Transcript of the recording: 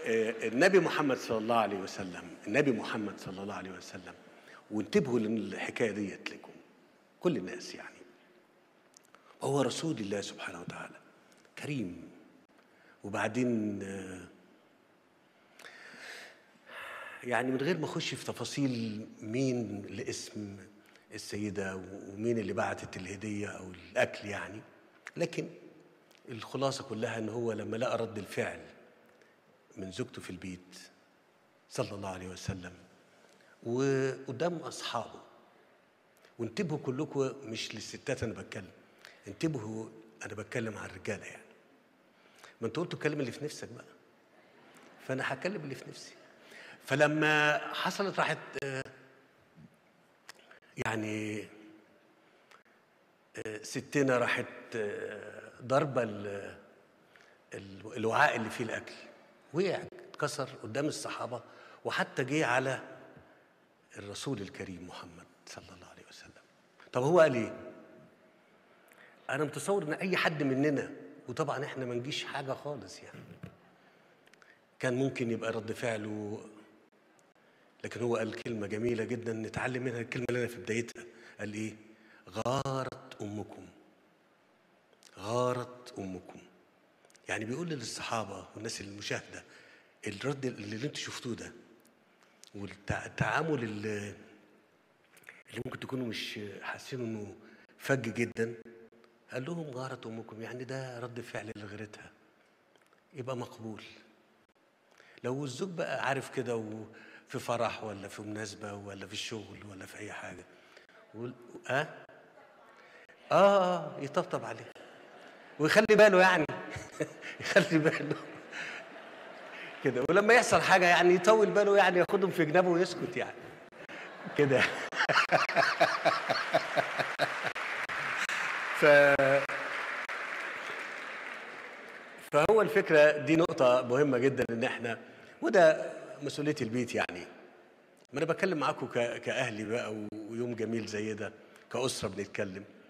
آه، النبي محمد صلى الله عليه وسلم النبي محمد صلى الله عليه وسلم وانتبهوا للحكايه ديت لكم كل الناس يعني هو رسول الله سبحانه وتعالى كريم وبعدين آه، يعني من غير ما اخش في تفاصيل مين لاسم السيده ومين اللي بعتت الهديه او الاكل يعني لكن الخلاصه كلها ان هو لما لقى رد الفعل من زوجته في البيت صلى الله عليه وسلم وقدام اصحابه وانتبهوا كلكم مش للستات انا بتكلم انتبهوا انا بتكلم عن الرجاله يعني ما انت قلت الكلام اللي في نفسك بقى فانا هتكلم اللي في نفسي فلما حصلت راحت آه، يعني آه، ستنا راحت آه، ضربه ال- ال- الوعاء اللي فيه الاكل وقع اتكسر قدام الصحابه وحتى جه على الرسول الكريم محمد صلى الله عليه وسلم طب هو قال ايه انا متصور ان اي حد مننا وطبعا احنا ما نجيش حاجه خالص يعني كان ممكن يبقى رد فعله لكن هو قال كلمه جميله جدا نتعلم منها الكلمه اللي انا في بدايتها قال ايه غارت امكم غارت امكم يعني بيقول للصحابه والناس المشاهده الرد اللي انتوا شفتوه ده والتعامل اللي اللي ممكن تكونوا مش حاسين انه فج جدا قال لهم غارت امكم يعني ده رد فعل لغيرتها يبقى مقبول لو الزوج بقى عارف كده وفي فرح ولا في مناسبه ولا في الشغل ولا في اي حاجه وال- اه اه اه يطبطب عليه ويخلي باله يعني يخلي باله كده ولما يحصل حاجه يعني يطول باله يعني ياخدهم في جنبه ويسكت يعني كده ف فهو الفكره دي نقطه مهمه جدا ان احنا وده مسؤوليه البيت يعني ما انا بتكلم معاكم ك- كاهلي بقى ويوم جميل زي ده كاسره بنتكلم